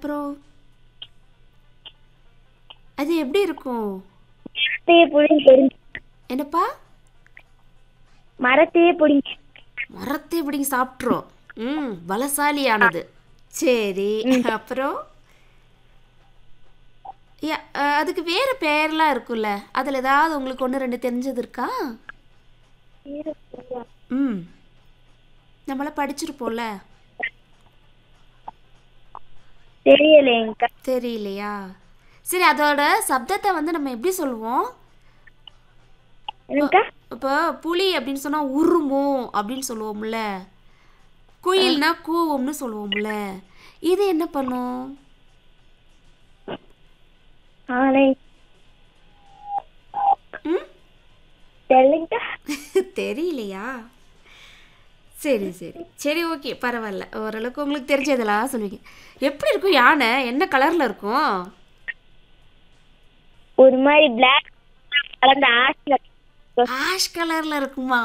அப்புறம் அது எப்படி இருக்கும் மரத்தையே புடிங்கி தெரிஞ்சு என்னப்பா மரத்தையே புடிங்கி மரத்தை பிடிங்கி சாப்பிட்றோம் ம் பலசாலியானது சரி அப்புறம் யா, அஹ், அதுக்கு வேற பேர்லாம் இருக்குல்ல அதில் ஏதாவது உங்களுக்கு ஒன்று ரெண்டு தெரிஞ்சது இருக்கா ம் நம்மள படிச்சிருப்போம்ல தெரியலைங்கக்கா தெரியலையா சரி அதோட சப்தத்தை வந்து நம்ம எப்படி சொல்லுவோம் என்னக்கா இப்போ புலி அப்படின்னு சொன்னா உருமும் அப்படின்னு சொல்லுவோம்ல குயில்னா கூவும்னு சொல்லுவோம்ல இது என்ன பண்ணும் ஆனை ம் தெரியலங்கக்கா தெரியலையா சரி சரி சரி ஓகே பரவாயில்ல ஓரளவுக்கு உங்களுக்கு தெரிஞ்சதெல்லாம் சொல்லுவீங்க எப்படி இருக்கும் யானை என்ன கலரில் இருக்கும் ஒரு மாதிரி பிளாக் கலந்த ஆசில ஆஷ் கலரில் இருக்குமா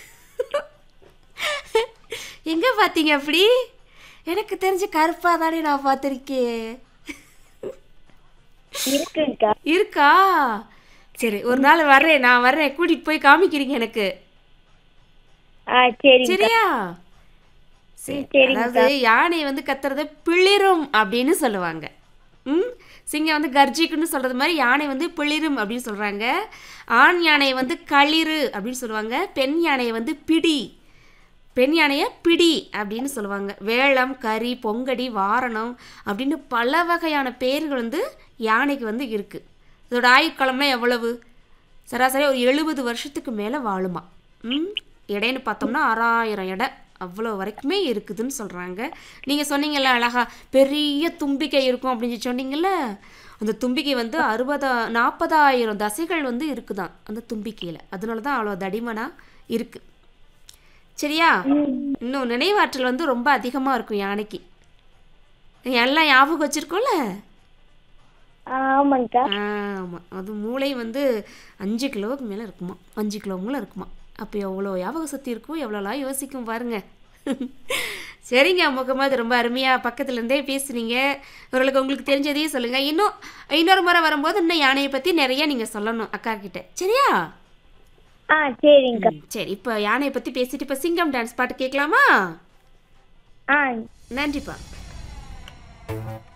எங்கே பார்த்தீங்க அப்படி எனக்கு தெரிஞ்ச கருப்பாக தானே நான் பார்த்துருக்கேன் இருக்குங்கக்கா இருக்கா சரி ஒரு நாள் வர்றேன் நான் வர்றேன் கூட்டிகிட்டு போய் காமிக்கிறீங்க எனக்கு ஆ சரிங்க சரியா சரி சரிங்கக்கா. அதாவது யானை வந்து கத்துறத பிளிரும் அப்படின்னு சொல்லுவாங்க ம் சிங்கம் வந்து கர்ஜிக்குன்னு சொல்றது மாதிரி யானை வந்து பிளிரும் அப்படின்னு சொல்றாங்க ஆண் யானையை வந்து களிறு அப்படின்னு சொல்லுவாங்க பெண் யானையை வந்து பிடி பெண் யானையை பிடி அப்படின்னு சொல்லுவாங்க வேளம் கரி பொங்கடி வாரணம் அப்படின்னு பல வகையான பேர்கள் வந்து யானைக்கு வந்து இருக்குது இதோட ஆயுட்காலம்லாம் எவ்வளவு சராசரி ஒரு எழுபது வருஷத்துக்கு மேலே வாழுமா ம் எடைன்னு பார்த்தோம்னா ஆறாயிரம் எடை அவ்வளோ வரைக்குமே இருக்குதுன்னு சொல்கிறாங்க நீங்கள் சொன்னீங்கல்ல அழகா பெரிய தும்பிக்கை இருக்கும் அப்படின்னு சொன்னீங்கல்ல அந்த தும்பிக்கை வந்து அறுபதா நாற்பதாயிரம் தசைகள் வந்து இருக்குதாம் அந்த தும்பிக்கையில் அதனால தான் அவ்வளோ தடிமனாக இருக்குது சரியா இன்னும் நினைவாற்றல் வந்து ரொம்ப அதிகமாக இருக்கும் யானைக்கு எல்லாம் ஞாபகம் வச்சுருக்கோம்ல ஆமாங்கக்கா ஆமாம் அது மூளை வந்து அஞ்சு கிலோவுக்கு மேலே இருக்குமா அஞ்சு கிலோ மூளை இருக்குமா அப்போ எவ்வளோ ஞாபக சக்தி இருக்கும் எவ்வளோலாம் யோசிக்கும் பாருங்க சரிங்க முகமது ரொம்ப அருமையாக பக்கத்துலேருந்தே பேசுனீங்க ஓரளவுக்கு உங்களுக்கு தெரிஞ்சதையும் சொல்லுங்கள் இன்னும் இன்னொரு முறை வரும்போது இன்னும் யானையை பற்றி நிறைய நீங்கள் சொல்லணும் அக்கா கிட்ட சரியா ஆ சரிங்கக்கா ம், சரி இப்போ யானையை பற்றி பேசிட்டு இப்போ சிங்கம் டான்ஸ் பாட்டு கேட்கலாமா ஆ நன்றிப்பா